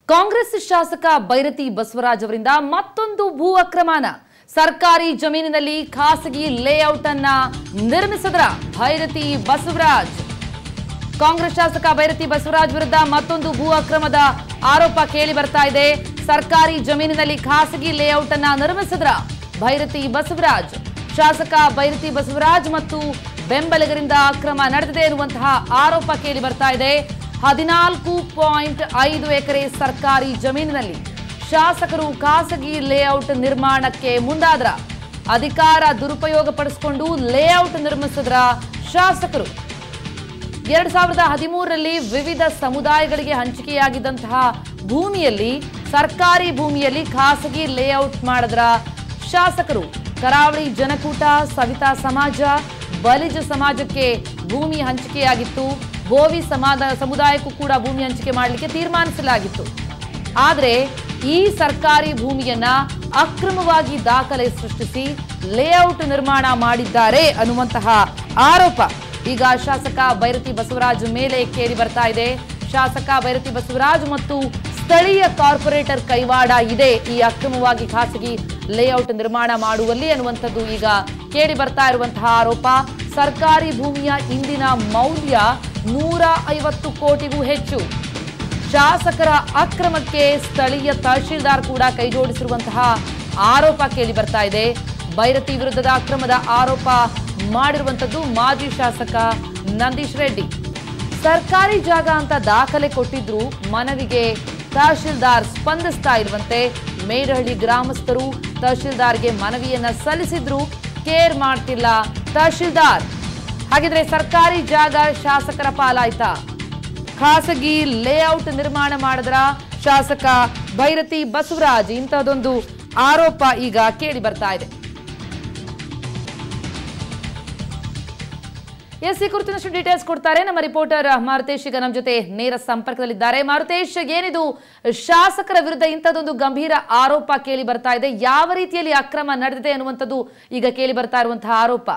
ಕಾಂಗ್ರೆಸ್ ಶಾಸಕ ಬೈರತಿ ಬಸವರಾಜ್ ಅವರಿಂದ ಮತ್ತೊಂದು ಭೂ ಅಕ್ರಮನ ಸರ್ಕಾರಿ ಜಮೀನಿನಲ್ಲಿ ಖಾಸಗಿ ಲೇಔಟ್ ಅನ್ನ ನಿರ್ಮಿಸಿದ್ರ ಭೈರತಿ ಬಸವರಾಜ್ ಕಾಂಗ್ರೆಸ್ ಶಾಸಕ ಬೈರತಿ ಬಸವರಾಜ್ ವಿರುದ್ಧ ಮತ್ತೊಂದು ಭೂ ಅಕ್ರಮದ ಆರೋಪ ಕೇಳಿ ಬರ್ತಾ ಇದೆ ಸರ್ಕಾರಿ ಜಮೀನಿನಲ್ಲಿ ಖಾಸಗಿ ಲೇಔಟ್ ಅನ್ನ ನಿರ್ಮಿಸಿದ್ರ ಭೈರತಿ ಬಸವರಾಜ್ ಶಾಸಕ ಬೈರತಿ ಬಸವರಾಜ್ ಮತ್ತು ಬೆಂಬಲಿಗರಿಂದ ಅಕ್ರಮ ನಡೆದಿದೆ ಎನ್ನುವಂತಹ ಆರೋಪ ಕೇಳಿ ಬರ್ತಾ ಇದೆ ಹದಿನಾಲ್ಕು ಪಾಯಿಂಟ್ ಐದು ಎಕರೆ ಸರ್ಕಾರಿ ಜಮೀನಿನಲ್ಲಿ ಶಾಸಕರು ಖಾಸಗಿ ಲೇಔಟ್ ನಿರ್ಮಾಣಕ್ಕೆ ಮುಂದಾದ್ರ ಅಧಿಕಾರ ದುರುಪಯೋಗ ಪಡಿಸಿಕೊಂಡು ಲೇಔಟ್ ನಿರ್ಮಿಸಿದ್ರ ಶಾಸಕರು ಎರಡ್ ಸಾವಿರದ ಹದಿಮೂರರಲ್ಲಿ ವಿವಿಧ ಸಮುದಾಯಗಳಿಗೆ ಹಂಚಿಕೆಯಾಗಿದ್ದಂತಹ ಭೂಮಿಯಲ್ಲಿ ಸರ್ಕಾರಿ ಭೂಮಿಯಲ್ಲಿ ಖಾಸಗಿ ಲೇಔಟ್ ಮಾಡಿದ್ರ ಶಾಸಕರು ಕರಾವಳಿ ಜನಕೂಟ ಸವಿತಾ ಸಮಾಜ ಬಲಿಜ ಸಮಾಜಕ್ಕೆ ಭೂಮಿ ಹಂಚಿಕೆಯಾಗಿತ್ತು ಗೋವಿ ಸಮಾದ ಸಮುದಾಯಕ್ಕೂ ಕೂಡ ಭೂಮಿ ಹಂಚಿಕೆ ಮಾಡಲಿಕ್ಕೆ ತೀರ್ಮಾನಿಸಲಾಗಿತ್ತು ಆದರೆ ಈ ಸರ್ಕಾರಿ ಭೂಮಿಯನ್ನ ಅಕ್ರಮವಾಗಿ ದಾಖಲೆ ಸೃಷ್ಟಿಸಿ ಲೇಔಟ್ ನಿರ್ಮಾಣ ಮಾಡಿದ್ದಾರೆ ಅನ್ನುವಂತಹ ಆರೋಪ ಈಗ ಶಾಸಕ ಬೈರತಿ ಬಸವರಾಜ್ ಮೇಲೆ ಕೇಳಿ ಬರ್ತಾ ಇದೆ ಶಾಸಕ ಬೈರತಿ ಬಸವರಾಜ್ ಮತ್ತು ಸ್ಥಳೀಯ ಕಾರ್ಪೊರೇಟರ್ ಕೈವಾಡ ಇದೆ ಈ ಅಕ್ರಮವಾಗಿ ಖಾಸಗಿ ಲೇಔಟ್ ನಿರ್ಮಾಣ ಮಾಡುವಲ್ಲಿ ಅನ್ನುವಂಥದ್ದು ಈಗ ಕೇಳಿ ಬರ್ತಾ ಇರುವಂತಹ ಆರೋಪ ಸರ್ಕಾರಿ ಭೂಮಿಯ ಇಂದಿನ ಮೌಲ್ಯ ನೂರ ಐವತ್ತು ಕೋಟಿಗೂ ಹೆಚ್ಚು ಶಾಸಕರ ಅಕ್ರಮಕ್ಕೆ ಸ್ಥಳೀಯ ತಹಶೀಲ್ದಾರ್ ಕೂಡ ಕೈಜೋಡಿಸಿರುವಂತಹ ಆರೋಪ ಕೇಳಿ ಬರ್ತಾ ಇದೆ ಬೈರತಿ ವಿರುದ್ಧದ ಅಕ್ರಮದ ಆರೋಪ ಮಾಡಿರುವಂತದ್ದು ಮಾಜಿ ಶಾಸಕ ನಂದೀಶ್ ರೆಡ್ಡಿ ಸರ್ಕಾರಿ ಜಾಗ ಅಂತ ದಾಖಲೆ ಕೊಟ್ಟಿದ್ರು ಮನವಿಗೆ ತಹಶೀಲ್ದಾರ್ ಸ್ಪಂದಿಸ್ತಾ ಇರುವಂತೆ ಮೇಡಹಳ್ಳಿ ಗ್ರಾಮಸ್ಥರು ತಹಶೀಲ್ದಾರ್ಗೆ ಮನವಿಯನ್ನ ಸಲ್ಲಿಸಿದ್ರು ಕೇರ್ ಮಾಡ್ತಿಲ್ಲ ತಹಶೀಲ್ದಾರ್ ಹಾಗಿದ್ರೆ ಸರ್ಕಾರಿ ಜಾಗ ಶಾಸಕರ ಪಾಲಾಯ್ತಾ ಖಾಸಗಿ ಲೇಔಟ್ ನಿರ್ಮಾಣ ಮಾಡಿದ್ರ ಶಾಸಕ ಭೈರತಿ ಬಸವರಾಜ್ ಇಂಥದ್ದೊಂದು ಆರೋಪ ಈಗ ಕೇಳಿ ಬರ್ತಾ ಇದೆ ಎಸ್ ಈ ಕುರಿತಿನಷ್ಟು ಡೀಟೇಲ್ಸ್ ಕೊಡ್ತಾರೆ ನಮ್ಮ ರಿಪೋರ್ಟರ್ ಮಾರುತೇಶ್ ಈಗ ನಮ್ಮ ಜೊತೆ ನೇರ ಸಂಪರ್ಕದಲ್ಲಿದ್ದಾರೆ ಮಾರುತೇಶ್ ಏನಿದು ಶಾಸಕರ ವಿರುದ್ಧ ಇಂಥದ್ದೊಂದು ಗಂಭೀರ ಆರೋಪ ಕೇಳಿ ಬರ್ತಾ ಇದೆ ಯಾವ ರೀತಿಯಲ್ಲಿ ಅಕ್ರಮ ನಡೆದಿದೆ ಅನ್ನುವಂಥದ್ದು ಈಗ ಕೇಳಿ ಬರ್ತಾ ಇರುವಂತಹ ಆರೋಪ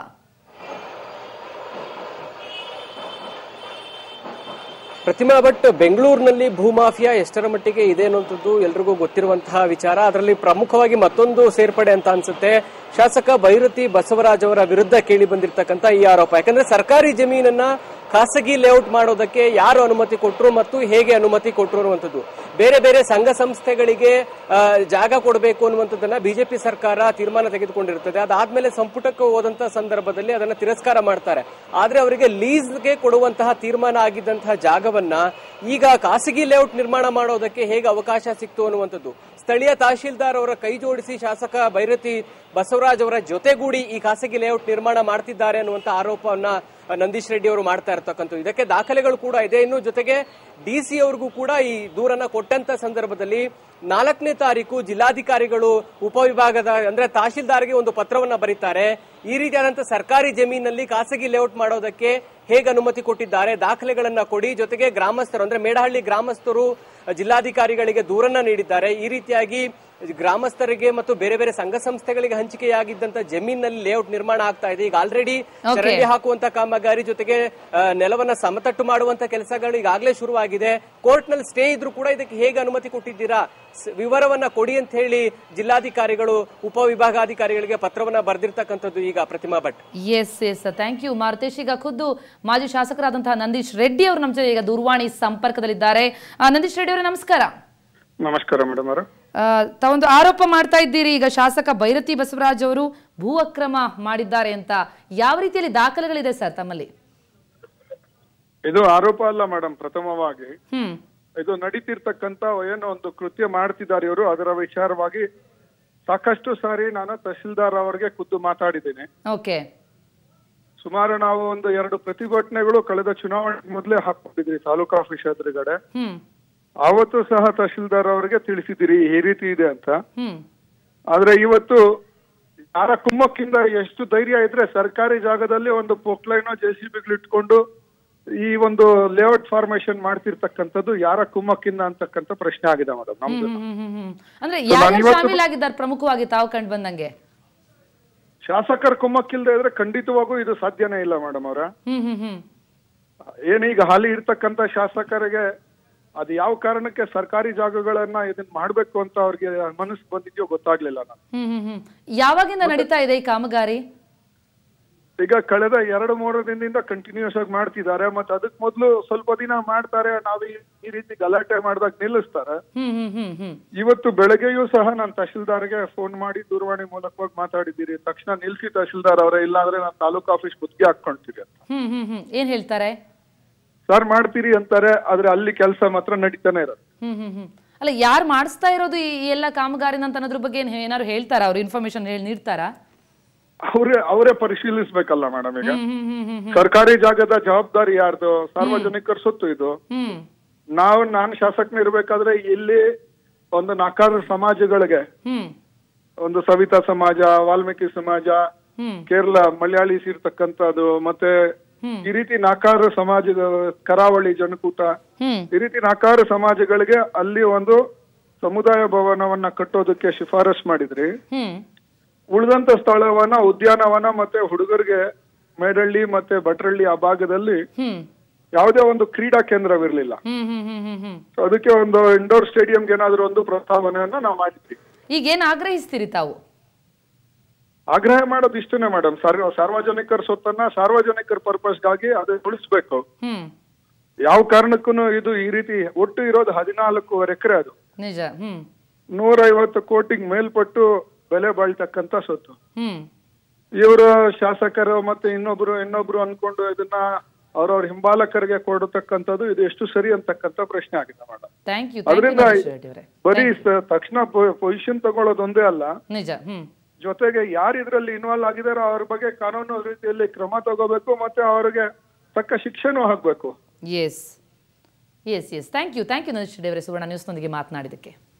ಪ್ರತಿಮಾ ಭಟ್ ಬೆಂಗಳೂರಿನಲ್ಲಿ ಭೂಮಾಫಿಯಾ ಎಷ್ಟರ ಮಟ್ಟಿಗೆ ಇದೆ ಅನ್ನುವಂಥದ್ದು ಎಲ್ರಿಗೂ ಗೊತ್ತಿರುವಂತಹ ವಿಚಾರ ಅದರಲ್ಲಿ ಪ್ರಮುಖವಾಗಿ ಮತ್ತೊಂದು ಸೇರ್ಪಡೆ ಅಂತ ಅನ್ಸುತ್ತೆ ಶಾಸಕ ಭೈರತಿ ಬಸವರಾಜ್ ಅವರ ವಿರುದ್ಧ ಕೇಳಿ ಬಂದಿರತಕ್ಕಂತ ಈ ಆರೋಪ ಯಾಕಂದ್ರೆ ಸರ್ಕಾರಿ ಜಮೀನನ್ನ ಖಾಸಗಿ ಲೇಔಟ್ ಮಾಡೋದಕ್ಕೆ ಯಾರು ಅನುಮತಿ ಕೊಟ್ಟರು ಮತ್ತು ಹೇಗೆ ಅನುಮತಿ ಕೊಟ್ಟರು ಅನ್ನುವಂಥದ್ದು ಬೇರೆ ಬೇರೆ ಸಂಘ ಸಂಸ್ಥೆಗಳಿಗೆ ಆ, ಜಾಗ ಕೊಡಬೇಕು ಅನ್ನುವಂಥದ್ದನ್ನ ಬಿಜೆಪಿ ಸರ್ಕಾರ ತೀರ್ಮಾನ ತೆಗೆದುಕೊಂಡಿರುತ್ತದೆ ಅದಾದ್ಮೇಲೆ ಸಂಪುಟಕ್ಕೆ ಹೋದಂತಹ ಸಂದರ್ಭದಲ್ಲಿ ಅದನ್ನ ತಿರಸ್ಕಾರ ಮಾಡ್ತಾರೆ ಆದ್ರೆ ಅವರಿಗೆ ಲೀಸ್ಗೆ ಕೊಡುವಂತಹ ತೀರ್ಮಾನ ಆಗಿದ್ದಂತಹ ಜಾಗವನ್ನ ಈಗ ಖಾಸಗಿ ಲೇಔಟ್ ನಿರ್ಮಾಣ ಮಾಡೋದಕ್ಕೆ ಹೇಗೆ ಅವಕಾಶ ಸಿಕ್ತು ಅನ್ನುವಂಥದ್ದು ಸ್ಥಳೀಯ ತಹಶೀಲ್ದಾರ್ ಅವರ ಕೈ ಜೋಡಿಸಿ ಶಾಸಕ ಭೈರತಿ ಬಸವರಾಜ್ ಅವರ ಜೊತೆಗೂಡಿ ಈ ಖಾಸಗಿ ಲೇಔಟ್ ನಿರ್ಮಾಣ ಮಾಡ್ತಿದ್ದಾರೆ ಅನ್ನುವಂತ ಆರೋಪವನ್ನ ನಂದೀಶ್ ರೆಡ್ಡಿ ಅವರು ಮಾಡ್ತಾ ಇರ್ತಕ್ಕಂಥದ್ದು ಇದಕ್ಕೆ ದಾಖಲೆಗಳು ಕೂಡ ಇದೆ ಇನ್ನು ಜೊತೆಗೆ ಡಿ ಸಿ ಅವ್ರಿಗೂ ಕೂಡ ಈ ದೂರನ್ನ ಕೊಟ್ಟಂತ ಸಂದರ್ಭದಲ್ಲಿ ನಾಲ್ಕನೇ ತಾರೀಕು ಜಿಲ್ಲಾಧಿಕಾರಿಗಳು ಉಪವಿಭಾಗದ ಅಂದ್ರೆ ತಹಶೀಲ್ದಾರ್ಗೆ ಒಂದು ಪತ್ರವನ್ನ ಬರೀತಾರೆ ಈ ರೀತಿಯಾದಂತಹ ಸರ್ಕಾರಿ ಜಮೀನಲ್ಲಿ ಖಾಸಗಿ ಲೇಔಟ್ ಮಾಡೋದಕ್ಕೆ ಹೇಗೆ ಅನುಮತಿ ಕೊಟ್ಟಿದ್ದಾರೆ ದಾಖಲೆಗಳನ್ನ ಕೊಡಿ ಜೊತೆಗೆ ಗ್ರಾಮಸ್ಥರು ಅಂದ್ರೆ ಮೇಡಹಳ್ಳಿ ಗ್ರಾಮಸ್ಥರು ಜಿಲ್ಲಾಧಿಕಾರಿಗಳಿಗೆ ದೂರನ್ನ ನೀಡಿದ್ದಾರೆ ಈ ರೀತಿಯಾಗಿ ಗ್ರಾಮಸ್ಥರಿಗೆ ಮತ್ತು ಬೇರೆ ಬೇರೆ ಸಂಘ ಸಂಸ್ಥೆಗಳಿಗೆ ಹಂಚಿಕೆಯಾಗಿದ್ದಂತ ಜಮೀನಲ್ಲಿ ಲೇಔಟ್ ನಿರ್ಮಾಣ ಆಗ್ತಾ ಇದೆ ಈಗ ಆಲ್ರೆಡಿ ಚರಂಡಿ ಹಾಕುವಂತ ಕಾಮಗಾರಿ ಜೊತೆಗೆ ಆ, ನೆಲವನ್ನ ಸಮತಟ್ಟು ಮಾಡುವಂತ ಕೆಲಸಗಳು ಈಗಾಗಲೇ ಶುರುವಾಗಿದೆ ಕೋರ್ಟ್ ನಲ್ಲಿ ಸ್ಟೇ ಇದ್ರೂ ಕೂಡ ಇದಕ್ಕೆ ಹೇಗೆ ಅನುಮತಿ ಕೊಟ್ಟಿದ್ದೀರಾ ಸ್- ವಿವರವನ್ನ ಕೊಡಿ ಅಂತ ಹೇಳಿ ಜಿಲ್ಲಾಧಿಕಾರಿಗಳು ಉಪವಿಭಾಗಾಧಿಕಾರಿಗಳಿಗೆ ಪತ್ರವನ್ನ ಬರೆದಿರ್ತಕ್ಕಂಥದ್ದು ಈಗ Prathima Bhat yes yes thank you Marutesh ಈಗ ಖುದ್ದು ಮಾಜಿ ಶಾಸಕರಾದಂತಹ ನಂದೀಶ್ ರೆಡ್ಡಿ ಅವರು ನಮ್ಮ ಜೊತೆ ಈಗ ದೂರವಾಣಿ ಸಂಪರ್ಕದಲ್ಲಿದ್ದಾರೆ ಆ, ನಂದೀಶ್ ರೆಡ್ಡಿ ಅವರೇ ನಮಸ್ಕಾರ ನಮಸ್ಕಾರ ಮೇಡಮ್ ಅವರು ಆ, ತಾವೊಂದು ಆರೋಪ ಮಾಡ್ತಾ ಇದ್ದೀರಿ ಈಗ ಶಾಸಕ ಭೈರತಿ ಬಸವರಾಜ್ ಅವರು ಭೂ ಅಕ್ರಮ ಮಾಡಿದ್ದಾರೆ ಅಂತ ಯಾವ ರೀತಿಯಲ್ಲಿ ದಾಖಲೆಗಳಿದೆ ಸರ್ ತಮ್ಮಲ್ಲಿ ಇದು ಆರೋಪ ಅಲ್ಲ ಮೇಡಮ್ ಪ್ರಥಮವಾಗಿ ಹ್ಮ್ ಇದು ನಡೀತಿರ್ತಕ್ಕಂತ ಏನೋ ಒಂದು ಕೃತ್ಯ ಮಾಡ್ತಿದ್ದಾರೆ ಇವರು ಅದರ ವಿಚಾರವಾಗಿ ಸಾಕಷ್ಟು ಸಾರಿ ನಾನು ತಹಶೀಲ್ದಾರ್ ಅವರಿಗೆ ಖುದ್ದು ಮಾತಾಡಿದ್ದೇನೆ ಓಕೆ ಸುಮಾರು ನಾವು ಒಂದು ಎರಡು ಪ್ರತಿಭಟನೆಗಳು ಕಳೆದ ಚುನಾವಣೆ ಮೊದಲೇ ಹಾಕೊಂಡಿದ್ರಿ ತಾಲೂಕು ಆಫೀಸ್ ಎದುರುಗಡೆ ಹ್ಮ್ ಆವತ್ತು ಸಹ ತಹಶೀಲ್ದಾರ್ ಅವರಿಗೆ ತಿಳಿಸಿದಿರಿ ಈ ರೀತಿ ಇದೆ ಅಂತ ಹ್ಮ್ ಆದ್ರೆ ಇವತ್ತು ಯಾರ ಕುಮ್ಮಕ್ಕಿಂದ ಎಷ್ಟು ಧೈರ್ಯ ಇದ್ರೆ ಸರ್ಕಾರಿ ಜಾಗದಲ್ಲಿ ಒಂದು ಪೊಕ್ಲೈನೋ ಜೆ ಸಿ ಇಟ್ಕೊಂಡು ಈ ಒಂದು ಲೇಔಟ್ ಫಾರ್ಮೇಶನ್ ಮಾಡ್ತಿರ್ತಕ್ಕಂಥದ್ದು ಯಾರ ಕುಮ್ಮಕ್ಕಿಂದ ಅಂತಕ್ಕಂಥ ಪ್ರಶ್ನೆ ಆಗಿದೆ ಮೇಡಮ್ ನಮ್ದು ಹ್ಮ್, ಹ್ಮ್, ಹ್ಮ್, ಹ್ಮ್. ಅಂದ್ರೆ ನಾನು ಯಾರು ಇವತ್ತು- ಶಾಮೀಲಾಗಿದ್ದಾರೆ ಪ್ರಮುಖವಾಗಿ ತಾವು ಕಂಡು ಬಂದಂಗೆ ಶಾಸಕರ ಕುಮ್ಮಕ್ಕಿಲ್ದೆ ಇದ್ರೆ ಖಂಡಿತವಾಗೂ ಇದು ಸಾಧ್ಯನೇ ಇಲ್ಲ ಮೇಡಮ್ ಅವರ ಹ್ಮ್ ಹ್ಮ್ ಹ್ಮ್ ಏನೀಗ ಹಾಲಿ ಇರ್ತಕ್ಕಂಥ ಶಾಸಕರಿಗೆ ಅದು ಯಾವ ಕಾರಣಕ್ಕೆ ಸರ್ಕಾರಿ ಜಾಗಗಳನ್ನ ಇದನ್ನ ಮಾಡ್ಬೇಕು ಅಂತ ಅವ್ರಿಗೆ ಮನಸ್ಸು ಬಂದಿದ್ಯೋ ಗೊತ್ತಾಗ್ಲಿಲ್ಲ ನಾನು ಹ್ಮ್ ಹ್ಮ್ ಹ್ಮ್ ಯಾವಾಗಿಂದ ನಡೀತಾ ಇದೆ ಈ ಕಾಮಗಾರಿ ಈಗ ಕಳೆದ ಎರಡು ಮೂರು ದಿನದಿಂದ ಕಂಟಿನ್ಯೂಸ್ ಆಗಿ ಮಾಡ್ತಿದ್ದಾರೆ ಮತ್ತೆ ಅದಕ್ ಮೊದ್ಲು ಸ್ವಲ್ಪ ದಿನ ಮಾಡ್ತಾರೆ ನಾವು ಈ- ಈ ರೀತಿ ಗಲಾಟೆ ಮಾಡಿದಾಗ ನಿಲ್ಲಿಸ್ತಾರೆ ಹ್ಮ್ ಹ್ಮ್ ಹ್ಮ್ ಹ್ಮ್ ಇವತ್ತು ಬೆಳಗ್ಗೆಯೂ ಸಹ ನಾನು ತಹಶೀಲ್ದಾರ್ಗೆ ಫೋನ್ ಮಾಡಿ ದೂರವಾಣಿ ಮೂಲಕವಾಗಿ ಮಾತಾಡಿದ್ದೀರಿ ತಕ್ಷಣ ನಿಲ್ಸಿ ತಹಶೀಲ್ದಾರ್ ಅವರೇ ಇಲ್ಲಾಂದ್ರೆ ನಾನು ತಾಲೂಕು ಆಫೀಸ್ ಮುತ್ತಿಗೆ ಹಾಕೊಂಡ್ತೀರಿ ಅಂತ ಹ್ಮ್ ಹ್ಮ್ ಹ್ಮ್ ಏನ್ ಹೇಳ್ತಾರೆ ಸರ್ ಮಾಡ್ತೀರಿ ಅಂತಾರೆ ಆದ್ರೆ ಅಲ್ಲಿ ಕೆಲಸ ಮಾತ್ರ ನಡೀತಾನೆ ಇರೋದು ಹ್ಮ್ ಹ್ಮ್ ಹ್ಮ್ ಅಲ್ಲ ಯಾರು ಮಾಡಿಸ್ತಾ ಇರೋದು ಈ ಈ ಎಲ್ಲ ಕಾಮಗಾರಿನ ಅಂತ ಅನ್ನೋದ್ರ ಬಗ್ಗೆ ಏನ್ ಏನಾದ್ರು ಹೇಳ್ತಾರಾ ಅವ್ರು ಇನ್ಫಾರ್ಮೇಶನ್ ಹೇಳಿ ನೀಡ್ತಾರಾ ಅವರೇ ಅವರೇ ಪರಿಶೀಲಿಸ್ಬೇಕಲ್ಲ ಮೇಡಮ್ ಈಗ ಹ್ಮ್ ಹ್ಮ್ ಹ್ಮ್ ಹ್ಮ್ ಸರ್ಕಾರಿ ಜಾಗದ ಜವಾಬ್ದಾರಿ ಯಾರ್ದು ಸಾರ್ವಜನಿಕರ ಸೊತ್ತು ಇದು ಹ್ಮ್ ನಾವು ನಾನು ಶಾಸಕನಿರ್ಬೇಕಾದ್ರೆ ಇಲ್ಲಿ ಒಂದು ನಾಲ್ಕಾರು ಸಮಾಜಗಳಿಗೆ ಹ್ಮ್ ಒಂದು ಸವಿತಾ ಸಮಾಜ ವಾಲ್ಮೀಕಿ ಸಮಾಜ ಹ್ಮ್ ಕೇರಳ ಮಲಯಾಳೀಸ್ ಇರ್ತಕ್ಕಂಥದ್ದು ಮತ್ತೆ ಹ್ಮ್. ಈ ರೀತಿ ನಾಲ್ಕಾರು ಸಮಾಜದ ಕರಾವಳಿ ಜನಕೂಟ ಹ್ಮ್ ಈ ರೀತಿ ನಾಲ್ಕಾರು ಸಮಾಜಗಳಿಗೆ ಅಲ್ಲಿ ಒಂದು ಸಮುದಾಯ ಭವನವನ್ನ ಕಟ್ಟೋದಕ್ಕೆ ಶಿಫಾರಸ್ ಮಾಡಿದ್ರಿ ಹ್ಮ್ ಉಳಿದಂತ ಸ್ಥಳವನ್ನ ಉದ್ಯಾನವನ ಮತ್ತೆ ಹುಡುಗರಿಗೆ ಮೇಡಳ್ಳಿ ಮತ್ತೆ ಭಟ್ರಳ್ಳಿ ಆ ಭಾಗದಲ್ಲಿ ಹ್ಮ್ ಯಾವುದೇ ಒಂದು ಕ್ರೀಡಾ ಕೇಂದ್ರವಿರ್ಲಿಲ್ಲ ಹ್ಮ್ ಹ್ಮ್ ಹ್ಮ್ ಹ್ಮ್ ಹ್ಮ್ So ಅದಕ್ಕೆ ಒಂದು ಇಂಡೋರ್ ಸ್ಟೇಡಿಯಂಗೆ ಏನಾದ್ರು ಒಂದು ಪ್ರಸ್ತಾವನೆಯನ್ನ ನಾವು ಮಾಡಿದ್ವಿ ಈಗ ಏನ್ ಆಗ್ರಹಿಸ್ತೀರಿ ತಾವು ಆಗ್ರಹ ಮಾಡೋದು ಇಷ್ಟನೇ ಮೇಡಮ್ ಸಾರ್ವಜನಿಕರ ಸೊತ್ತನ್ನ ಸಾರ್ವಜನಿಕರ ಪರ್ಪಸ್ಗಾಗಿ ಅದು ಉಳಿಸ್ಬೇಕು ಹ್ಮ್ ಯಾವ ಕಾರಣಕ್ಕೂ ಇದು ಈ ರೀತಿ ಒಟ್ಟು ಇರೋದು ಹದಿನಾಲ್ಕೂವರೆ ಎಕರೆ ಅದು ನಿಜ ಹ್ಮ್ ನೂರೈವತ್ತು ಕೋಟಿಗೆ ಮೇಲ್ಪಟ್ಟು ಬೆಲೆ ಬಾಳ್ತಕ್ಕಂತ ಸೊತ್ತು ಹ್ಮ್ ಇವರು ಶಾಸಕರು ಮತ್ತೆ ಇನ್ನೊಬ್ರು ಇನ್ನೊಬ್ರು ಅನ್ಕೊಂಡು ಇದನ್ನ ಅವ್ರವ್ರ ಹಿಂಬಾಲಕರಿಗೆ ಕೊಡತಕ್ಕಂಥದ್ದು ಇದು ಎಷ್ಟು ಸರಿ ಅಂತಕ್ಕಂಥ ಪ್ರಶ್ನೆ ಆಗಿದೆ ಮೇಡಮ್ ಥ್ಯಾಂಕ್ ಯು ಅದರಿಂದ ಥ್ಯಾಂಕ್ ಯು ಬರೀ ಸ- ತಕ್ಷಣ ಪೊಸಿಷನ್ ತಗೊಳ್ಳೋದೊಂದೇ ಅಲ್ಲ ನಿಜ ಹ್ಮ್ ಜೊತೆಗೆ ಯಾರು ಇದ್ರಲ್ಲಿ ಇನ್ವಾಲ್ವ್ ಆಗಿದಾರೋ ಅವ್ರ ಬಗ್ಗೆ ಕಾನೂನು ರೀತಿಯಲ್ಲಿ ಕ್ರಮ ತಗೋಬೇಕು ಮತ್ತೆ ಅವರಿಗೆ ತಕ್ಕ ಶಿಕ್ಷೆನೂ ಹಾಕ್ಬೇಕು yes yes yes thank you thank you Naresh Reddy ಅವರೇ ಸುವರ್ಣ ನ್ಯೂಸ್ನೊಂದಿಗೆ ಮಾತನಾಡಿದ್ದಕ್ಕೆ